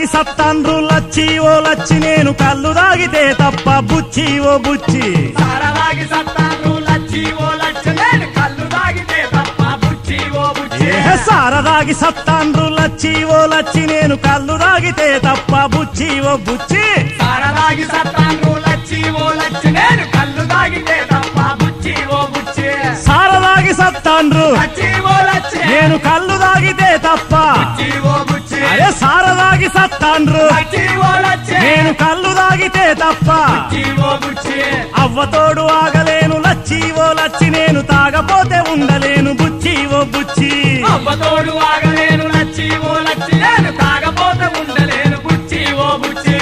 సారదాగి సత్తాండ్రు లచ్చి ఓ లచ్చి నేను కళ్ళు దాగితే తప్ప బుచ్చి ఓ బుచ్చి సారలాగి సత్తాను లచ్చి ఓ లచ్చ నేను కళ్ళు తాగితే తప్ప బుచ్చి ఓ బుచ్చి ఏ సారదాగి సత్తాండ్రు లచ్చి ఓ లచ్చి నేను కళ్ళు దాగితే తప్ప బుచ్చి ఓ బుచ్చి సారలాగి సత్తాను లచ్చి ఓ లచ్చ నేను కళ్ళు తాగితే తప్ప బుచ్చి ఓ బుచ్చి సారదాగి సత్తాండ్రు లచ్చి ఓ లచ్చ నేను కళ్ళు దాగితే తప్ప బుచ్చి ఓ బుచ్చి అరే సారదాగి సత్తాండ్రు లచ్చి ఓ లచ్చ నేను కళ్ళు దాగితే తప్ప బుచ్చి ఓ బుచ్చి అవ్వతోడు ఆగలేను లచ్చి ఓ లచ్చి నేను తాగపోతే ఉండలేను బుచ్చి ఓ బుచ్చి అవ్వతోడు ఆగలేను లచ్చి ఓ లచ్చి నేను తాగపోతే ఉండలేను బుచ్చి ఓ బుచ్చి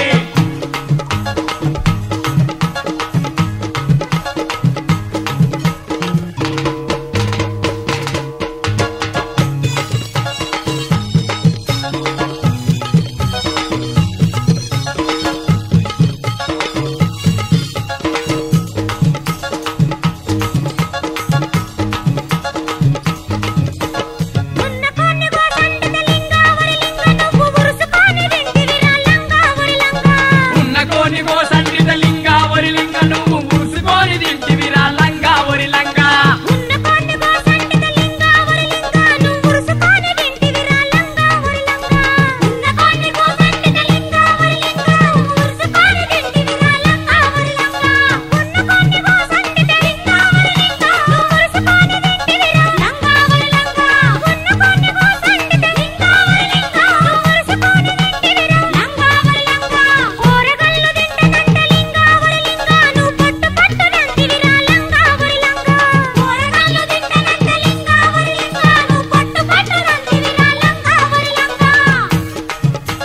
ఉన్న కొన్ని గోసంటిత లింగావరి లింగ నువ్వు ఉరుసుకొని తింటివిరా లంగావరి లంగా. ఉన్న కోని గోసండిత లింగా వరి లింగ నువ్వు మూసుకొని తింటివిరా లంగా వరి లంగా ఉన్న కొన్ని గోసంటిత లింగావరి లింగ నువ్వు ఉరుసుకొని తింటివిరా లంగావరి లంగా. ఉన్న కొన్ని గోసంటిత లింగావరి లింగ నువ్వు ఉరుసుకొని తింటివిరా లంగావరి లంగా. ఉన్న కొన్ని గోసంటిత లింగావరి లింగ నువ్వు ఉరుసుకొని తింటివిరా లంగావరి లంగా. ఉన్న కొన్ని గోసంటిత లింగావరి లింగ నువ్వు ఉరుసుకొని తింటివిరా లంగావరి లంగా. కూరగాయలు తింటనంట లింగావరి లింగ నువ్వు పట్టు పట్టు నంటివిరా లంగావరి లంగా. కూరగాయలు తింటనంట లింగావరి లింగ నువ్వు పట్టు పట్టు నంటివిరా లంగావరి లంగా.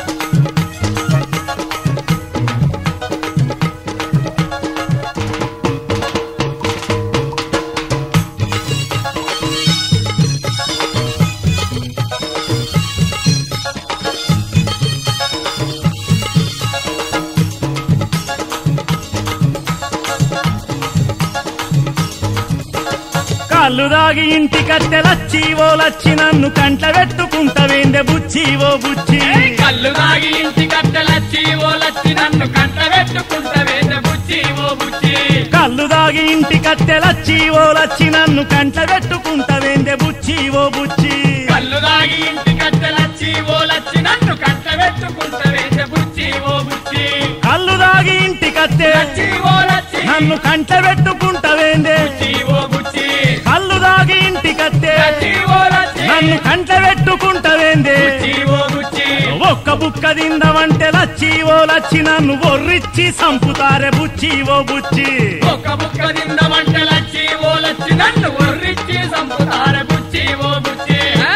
కళ్ళు దాగి ఇంటి కట్టె లచ్చి ఓ లచ్చి నన్ను కంట పెట్టుకుంటవేందే బుచ్చి ఓ బుచ్చి కళ్ళు తాగి ఇంటి కట్టెలచ్చి ఓ లచ్చి నన్ను కంట పెట్టుకుంటవే బుచ్చి ఓ బుచ్చి కళ్ళు దాగి ఇంటి కట్టె లచ్చి ఓ లచ్చి నన్ను కంట పెట్టుకుంటవేందే బుచ్చి ఓ బుచ్చి కళ్ళు తాగి ఇంటి కట్టెలచ్చి ఓ లచ్చి నన్ను కంట పెట్టుకుంటవే బుచ్చి ఓ బుచ్చి కళ్ళు దాగి ఇంటి కట్టె లచ్చి ఓ లచ్చి నన్ను కంట పెట్టుకుంటవేందే బుచ్చి ఓ బుచ్చి కళ్ళు దాగి ఇంటి కట్టె లచ్చి ఓ లచ్చి నన్ను కంట పెట్టుకుంటవేందే బుచ్చి ఓ బుచ్చి ఒక్క బుక్క తిందమంటే లచ్చి ఓ లచ్చి నన్ను ఒర్రిచ్చి సంపుతారే బుచ్చి ఓ బుచ్చి ఒక బుక్క తిందమంటే లచ్చి ఓ లచ్చి నన్ను ఒర్రిచ్చి సంపుతార బుచ్చి ఓ బుచ్చి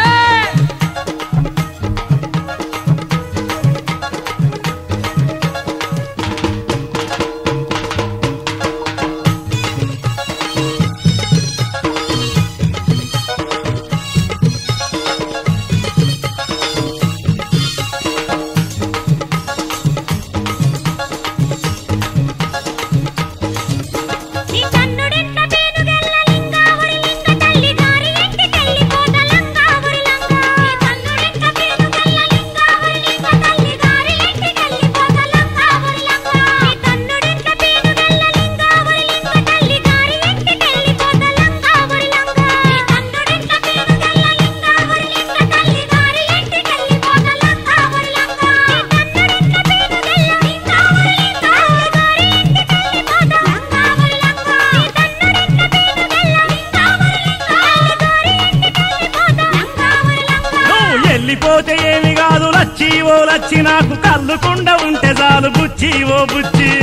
నీ కన్నుడెంత పేనుగెల్ల లింగావరి లింగ తల్లి గారి ఇంటికెళ్ళిపోత లంగావరి లంగా. నీ కన్నుడెంత పేనుగెల్ల లింగావరి లింగ తల్లి గారి ఇంటికెళ్ళిపోత లంగావరి లంగా. నీ కన్నుడెంత పేనుగెల్ల లింగావరి లింగ తల్లి గారి ఇంటికెళ్ళిపోత లంగావరి లంగా. నీ కన్నుడెంత పేనుగెల్ల లింగావరి లింగ తల్లి గారి ఇంటికెళ్ళిపోత లంగావరి లంగా. నీ కన్నుడెంత పేనుగెల్ల లింగావరి లింగ తల్లి గారి ఇంటికెళ్ళిపోత లంగావరి లంగా. నీ కన్నుడెంత పేనుగెల్ల లింగావరి లింగ తల్లి గారి ఇంటికెళ్ళిపోత లంగావరి లంగా. నువ్వు వెళ్ళిపోతే ఏమి కాదు లచ్చి ఓ లచ్చి నాకు కళ్ళుకుండా ఉంటే చాలు బుచ్చి ఓ బుచ్చి